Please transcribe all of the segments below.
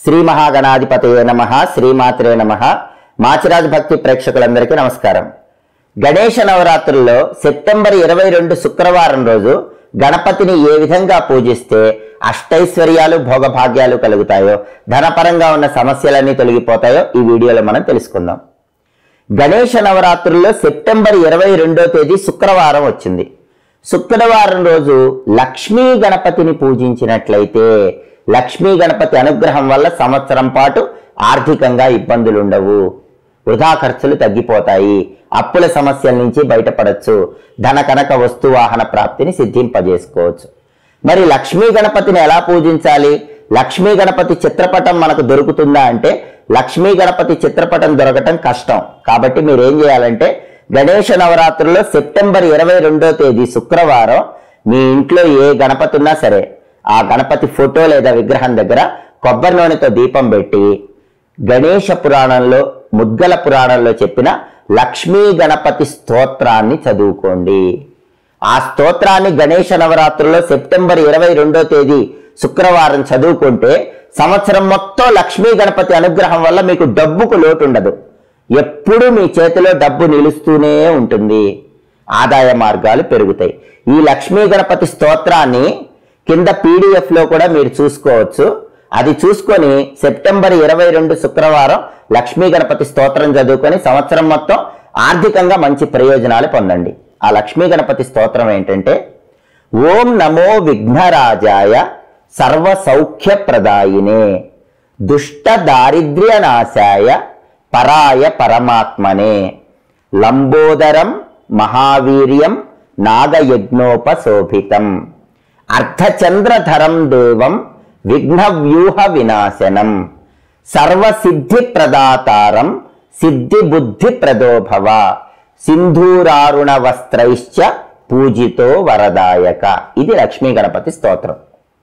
శ్రీ మహాగణాధిపతయే నమ శ్రీమాత్రే నమ మాచిరాజ్ భక్తి ప్రేక్షకులందరికీ నమస్కారం గణేష నవరాత్రుల్లో సెప్టెంబర్ ఇరవై రెండు శుక్రవారం రోజు గణపతిని ఏ విధంగా పూజిస్తే అష్టైశ్వర్యాలు భోగభాగ్యాలు కలుగుతాయో ధనపరంగా ఉన్న సమస్యలన్నీ తొలగిపోతాయో ఈ వీడియోలో మనం తెలుసుకుందాం గణేష నవరాత్రుల్లో సెప్టెంబర్ ఇరవై రెండో తేదీ శుక్రవారం వచ్చింది శుక్రవారం రోజు లక్ష్మీ గణపతిని పూజించినట్లయితే లక్ష్మీ గణపతి అనుగ్రహం వల్ల సంవత్సరం పాటు ఆర్థికంగా ఇబ్బందులు ఉండవు వృధా ఖర్చులు తగ్గిపోతాయి అప్పుల సమస్యల నుంచి బయటపడచ్చు ధన కనక వస్తు వాహన ప్రాప్తిని సిద్ధింపజేసుకోవచ్చు మరి లక్ష్మీ గణపతిని ఎలా పూజించాలి లక్ష్మీ గణపతి చిత్రపటం మనకు దొరుకుతుందా అంటే లక్ష్మీ గణపతి చిత్రపటం దొరకటం కష్టం కాబట్టి మీరు ఏం చేయాలంటే గణేష నవరాత్రుల్లో సెప్టెంబర్ ఇరవై రెండో తేదీ శుక్రవారం మీ ఇంట్లో ఏ గణపతి ఉన్నా సరే ఆ గణపతి ఫోటో లేదా విగ్రహం దగ్గర కొబ్బరి నూనెతో దీపం పెట్టి గణేష పురాణంలో ముద్గల పురాణంలో చెప్పిన లక్ష్మీ గణపతి స్తోత్రాన్ని చదువుకోండి ఆ స్తోత్రాన్ని గణేష నవరాత్రుల్లో సెప్టెంబర్ ఇరవై రెండో తేదీ శుక్రవారం చదువుకుంటే సంవత్సరం మొత్తం లక్ష్మీ గణపతి అనుగ్రహం వల్ల మీకు డబ్బుకు లోటు ఉండదు ఎప్పుడూ మీ చేతిలో డబ్బు నిలుస్తూనే ఉంటుంది ఆదాయ మార్గాలు పెరుగుతాయి ఈ లక్ష్మీ గణపతి స్తోత్రాన్ని కింద పీడిఎఫ్ లో కూడా మీరు చూసుకోవచ్చు అది చూసుకొని సెప్టెంబర్ ఇరవై రెండు శుక్రవారం లక్ష్మీ గణపతి స్తోత్రం చదువుకొని సంవత్సరం మొత్తం ఆర్థికంగా మంచి ప్రయోజనాలు పొందండి ఆ లక్ష్మీ గణపతి స్తోత్రం ఏంటంటే ఓం నమో విఘ్నరాజాయ సర్వ సౌఖ్య ప్రదాయినే దుష్ట దారిద్ర్య నాశాయ పరాయ పరమాత్మనే లంబోదరం మహావీర్యం నాగయజ్ఞోపశోభితం అర్ధచంద్రధరం దేవం విఘ్నవ్యూహ వినాశనం సర్వసిద్ధి ప్రదాతారం సిద్ధి బుద్ధి ప్రదోభవ సింధూరారుణ వస్త్రైశ్చ పూజితో వరదాయక ఇది లక్ష్మీ గణపతి స్తోత్రం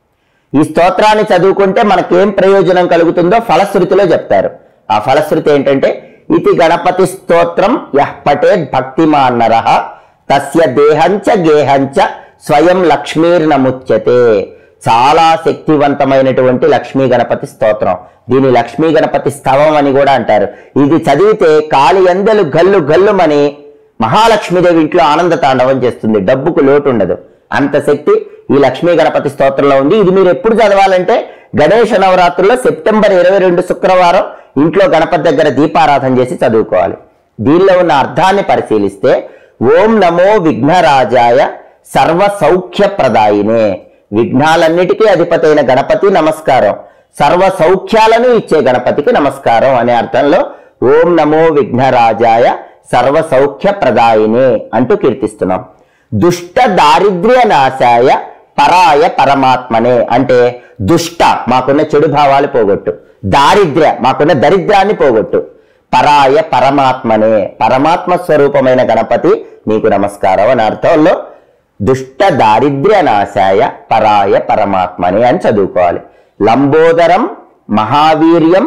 ఈ స్తోత్రాన్ని చదువుకుంటే మనకేం ప్రయోజనం కలుగుతుందో ఫలశ్రుతిలో చెప్తారు ఆ ఫలశ్రుతి ఏంటంటే ఇది గణపతి స్తోత్రం యహ్ పటేద్ భక్తిమాన్నర తస్య దేహంచ గేహంచ స్వయం లక్ష్మీర్నముచ్యతే చాలా శక్తివంతమైనటువంటి లక్ష్మీ గణపతి స్తోత్రం దీని లక్ష్మీ గణపతి స్తవం అని కూడా అంటారు ఇది చదివితే కాలి అందెలు గల్లు గల్లుమని మహాలక్ష్మీదేవి ఇంట్లో ఆనంద తాండవం చేస్తుంది డబ్బుకు లోటు ఉండదు అంత శక్తి ఈ లక్ష్మీ గణపతి స్తోత్రంలో ఉంది ఇది మీరు ఎప్పుడు చదవాలంటే గణేష నవరాత్రుల్లో సెప్టెంబర్ ఇరవై రెండు శుక్రవారం ఇంట్లో గణపతి దగ్గర దీపారాధన చేసి చదువుకోవాలి దీనిలో ఉన్న అర్థాన్ని పరిశీలిస్తే ఓం నమో విఘ్నరాజాయ సర్వ సౌఖ్య ప్రదాయినే విఘ్నాలన్నిటికీ అధిపతైన గణపతి నమస్కారం సర్వ సౌఖ్యాలను ఇచ్చే గణపతికి నమస్కారం అనే అర్థంలో ఓం నమో విఘ్నరాజాయ సర్వ సౌఖ్య ప్రదాయినే అంటూ కీర్తిస్తున్నాం దుష్ట దారిద్ర్య నాశాయ పరాయ పరమాత్మనే అంటే దుష్ట మాకున్న చెడు భావాలు పోగొట్టు దారిద్ర్య మాకున్న దరిద్రాన్ని పోగొట్టు పరాయ పరమాత్మనే పరమాత్మ స్వరూపమైన గణపతి నీకు నమస్కారం అని అర్థంలో దుష్ట దారిద్ర్య నాశాయ పరాయ పరమాత్మనే అని చదువుకోవాలి లంబోదరం మహావీర్యం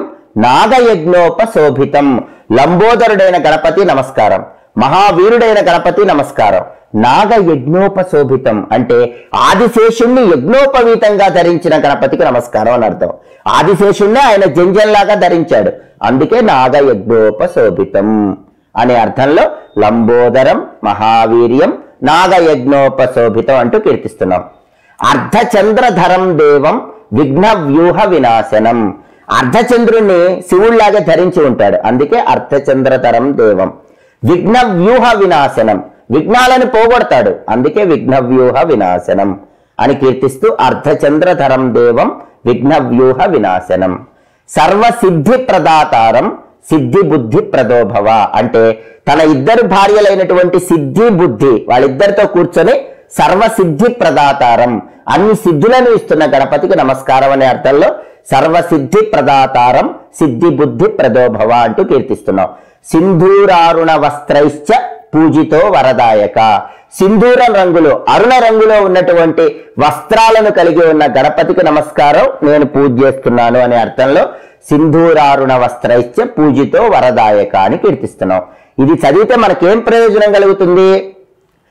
నాగయజ్ఞోపశోభితం లంబోదరుడైన గణపతి నమస్కారం మహావీరుడైన గణపతి నమస్కారం నాగ యజ్ఞోపశోభితం అంటే ఆదిశేషుణ్ణి యజ్ఞోపవీతంగా ధరించిన గణపతికి నమస్కారం అని అర్థం ఆదిశేషుణ్ణి ఆయన జంజంలాగా ధరించాడు అందుకే నాగ యజ్ఞోపశోభితం అనే అర్థంలో లంబోదరం మహావీర్యం నాగ యజ్ఞోపశోభితం అంటూ కీర్తిస్తున్నాం అర్ధచంద్రధరం దేవం విఘ్న వ్యూహ వినాశనం అర్ధచంద్రుణ్ణి శివుళ్లాగా ధరించి ఉంటాడు అందుకే అర్ధచంద్రధరం దేవం విఘ్న వ్యూహ వినాశనం విఘ్నాలను పోగొడతాడు అందుకే విఘ్న వ్యూహ వినాశనం అని కీర్తిస్తూ అర్ధచంద్రధరం దేవం విఘ్న వ్యూహ వినాశనం సర్వసిద్ధి ప్రదాతారం సిద్ధి బుద్ధి ప్రదోభవ అంటే తన ఇద్దరు భార్యలైనటువంటి సిద్ధి బుద్ధి వాళ్ళిద్దరితో కూర్చొని సర్వసిద్ధి ప్రదాతారం అన్ని సిద్ధులను ఇస్తున్న గణపతికి నమస్కారం అనే అర్థంలో సర్వసిద్ధి ప్రదాతారం సిద్ధి బుద్ధి ప్రదోభవ అంటూ కీర్తిస్తున్నాం సింధూరారుణ వస్త్రైశ్చ పూజితో వరదాయక సింధూరం రంగులో అరుణ రంగులో ఉన్నటువంటి వస్త్రాలను కలిగి ఉన్న గణపతికి నమస్కారం నేను పూజ చేస్తున్నాను అనే అర్థంలో సింధూరారుణ వస్త్రైశ్చ పూజితో వరదాయక అని కీర్తిస్తున్నాం ఇది చదివితే మనకేం ప్రయోజనం కలుగుతుంది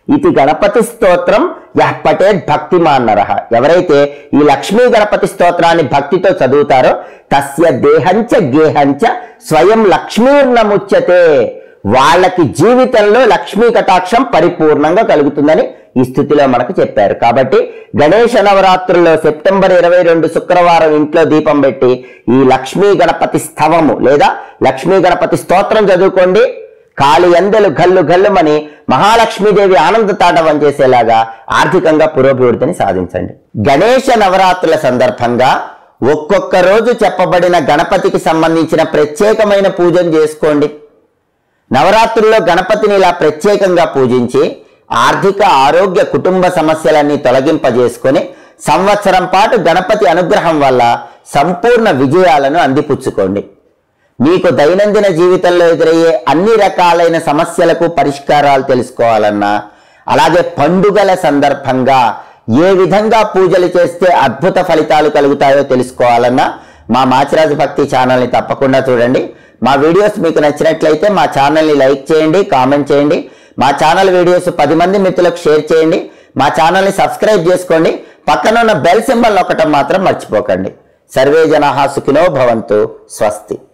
ఇది గణపతి స్తోత్రం యః పఠేత్ భక్తిమాన్ నరః ఎవరైతే ఈ లక్ష్మీ గణపతి స్తోత్రాన్ని భక్తితో చదువుతారో తస్య దేహంచ గేహంచ స్వయం లక్ష్మీర్నముచ్యతే వాళ్ళకి జీవితంలో లక్ష్మీ కటాక్షం పరిపూర్ణంగా కలుగుతుందని ఈ స్థితిలో మనకు చెప్పారు కాబట్టి గణేష నవరాత్రుల్లో సెప్టెంబర్ ఇరవై రెండు శుక్రవారం ఇంట్లో దీపం పెట్టి ఈ లక్ష్మీ గణపతి స్థవము లేదా లక్ష్మీ గణపతి స్తోత్రం చదువుకోండి కాలి ఎందెలు గల్లు గల్లుమని మహాలక్ష్మీదేవి ఆనంద తాండవం చేసేలాగా ఆర్థికంగా పురోభివృద్ధిని సాధించండి గణేష నవరాత్రుల సందర్భంగా ఒక్కొక్క రోజు చెప్పబడిన గణపతికి సంబంధించిన ప్రత్యేకమైన పూజను చేసుకోండి నవరాత్రుల్లో గణపతిని ఇలా ప్రత్యేకంగా పూజించి ఆర్థిక ఆరోగ్య కుటుంబ సమస్యలన్నీ తొలగింపజేసుకొని సంవత్సరం పాటు గణపతి అనుగ్రహం వల్ల సంపూర్ణ విజయాలను అందిపుచ్చుకోండి మీకు దైనందిన జీవితంలో ఎదురయ్యే అన్ని రకాలైన సమస్యలకు పరిష్కారాలు తెలుసుకోవాలన్నా అలాగే పండుగల సందర్భంగా ఏ విధంగా పూజలు చేస్తే అద్భుత ఫలితాలు కలుగుతాయో తెలుసుకోవాలన్నా మా మాచిరాజు భక్తి ఛానల్ని తప్పకుండా చూడండి మా వీడియోస్ మీకు నచ్చినట్లయితే మా ఛానల్ని లైక్ చేయండి కామెంట్ చేయండి మా ఛానల్ వీడియోస్ పది మంది మిత్రులకు షేర్ చేయండి మా ఛానల్ని సబ్స్క్రైబ్ చేసుకోండి పక్కన ఉన్న బెల్ సింబల్ నొక్కటం మాత్రం మర్చిపోకండి సర్వే జనాహా సుఖినో భవంతు స్వస్తి